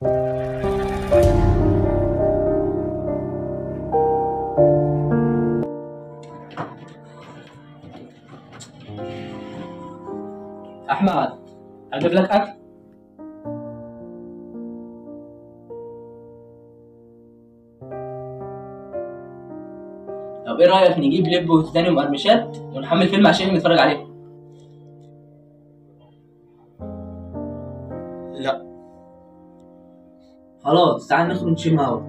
احمد اجيب لك اكل طب ايه رايك نجيب لب وسوداني ومقرمشات ونحمل فيلم عشان نتفرج عليه لا خلاص تعال نخرج نشم هوا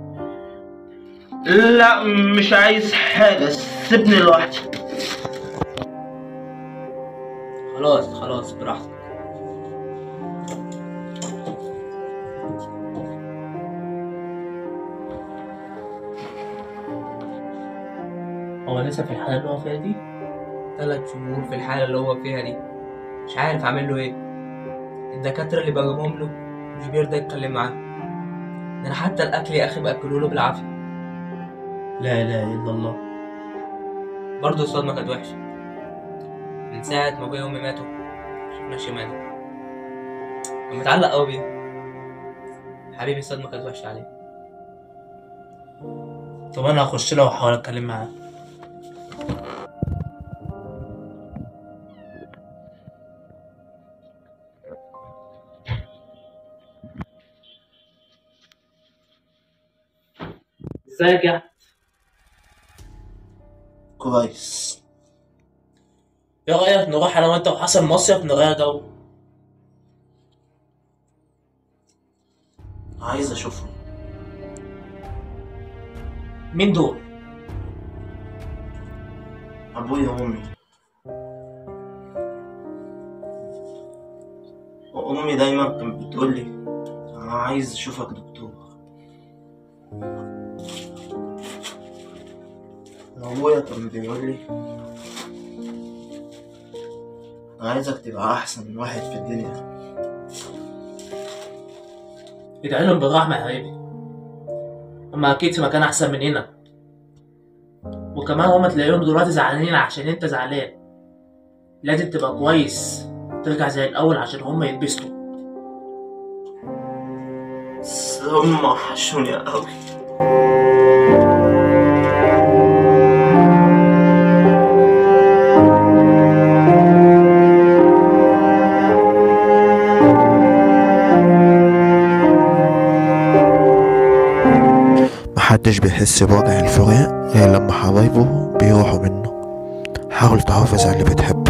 لا مش عايز حاجة سيبني لوحدي خلاص خلاص براحتك هو لسه في الحالة اللي هو فيها دي تلات شهور في الحالة اللي هو فيها دي مش عارف أعمل له إيه الدكاترة اللي بجيبهم له مش بيرضى يتكلم معاه ده أنا حتى الأكل يا أخي بأكله له بالعافية لا إله إلا الله برضه الصدمة كانت وحشة من ساعة ما أبويا وأمي ماتوا شفنا شمالي كان متعلق أوي بيه حبيبي الصدمة كانت وحشة عليه طب أنا هخش له وأحاول أتكلم معاه ازيك يا كويس ايه رأيك نروح أنا وأنت وحسن مصيف نغير جو عايز أشوفه مين دول؟ أبويا وأمي وأمي دايما كانت بتقولي أنا عايز أشوفك دكتور وأبويا كان بيقولي أنا عايزك تبقى أحسن واحد في الدنيا ادعي لهم بالرحمة يا حبيبي هما أكيد في مكان أحسن من هنا وكمان هما تلاقيهم دلوقتي زعلانين عشان أنت زعلان لازم تبقى كويس ترجع زي الأول عشان هما يتبسطوا بس هم وحشوني أوي محدش بيحس بوجع الفراق غير لما حبايبه بيروحوا منه حاول تحافظ على اللي بتحبه